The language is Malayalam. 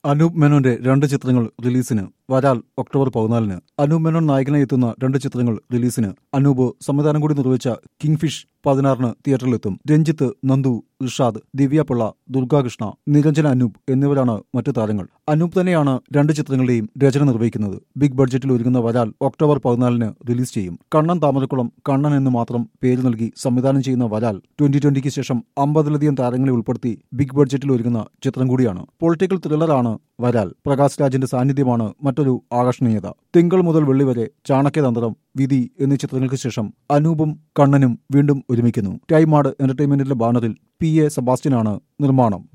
അനൂപ് മേനോന്റെ രണ്ട് ചിത്രങ്ങൾ റിലീസിന് വരാൽ ഒക്ടോബർ പതിനാലിന് അനൂപ് മേനോൻ നായകനായി എത്തുന്ന രണ്ട് ചിത്രങ്ങൾ റിലീസിന് അനൂപ് സംവിധാനം കൂടി നിർവഹിച്ച കിങ് ഫിഷ് പതിനാറിന് തിയേറ്ററിലെത്തും രഞ്ജിത്ത് നന്ദു ഇർഷാദ് ദിവ്യ പിള്ള ദുർഗാകൃഷ്ണ നിരഞ്ജന അനൂപ് എന്നിവരാണ് മറ്റു താരങ്ങൾ അനൂപ് തന്നെയാണ് രണ്ട് ചിത്രങ്ങളുടെയും രചന നിർവഹിക്കുന്നത് ബിഗ് ബഡ്ജറ്റിൽ ഒരുങ്ങുന്ന വരാൽ ഒക്ടോബർ പതിനാലിന് റിലീസ് ചെയ്യും കണ്ണൻ താമരക്കുളം കണ്ണൻ എന്ന് മാത്രം പേര് നൽകി സംവിധാനം ചെയ്യുന്ന വരാൽ ട്വന്റി ട്വന്റിക്ക് ശേഷം അമ്പതിലധികം താരങ്ങളെ ഉൾപ്പെടുത്തി ബിഗ് ബഡ്ജറ്റിൽ ഒരുങ്ങുന്ന ചിത്രം കൂടിയാണ് പൊളിറ്റിക്കൽ ത്രില്ലറാണ് വരാൽ പ്രകാശ് രാജിന്റെ സാന്നിധ്യമാണ് മറ്റൊരു ആകർഷണീയത തിങ്കൾ മുതൽ വെള്ളി വരെ ചാണക്യതന്ത്രം വിധി എന്നീ ചിത്രങ്ങൾക്ക് ശേഷം അനൂപും കണ്ണനും വീണ്ടും ഒരുമിക്കുന്നു ടൈമാട് എന്റർടൈൻമെന്റിന്റെ ബാനറിൽ പി എ സെബാസ്റ്റ്യനാണ് നിർമ്മാണം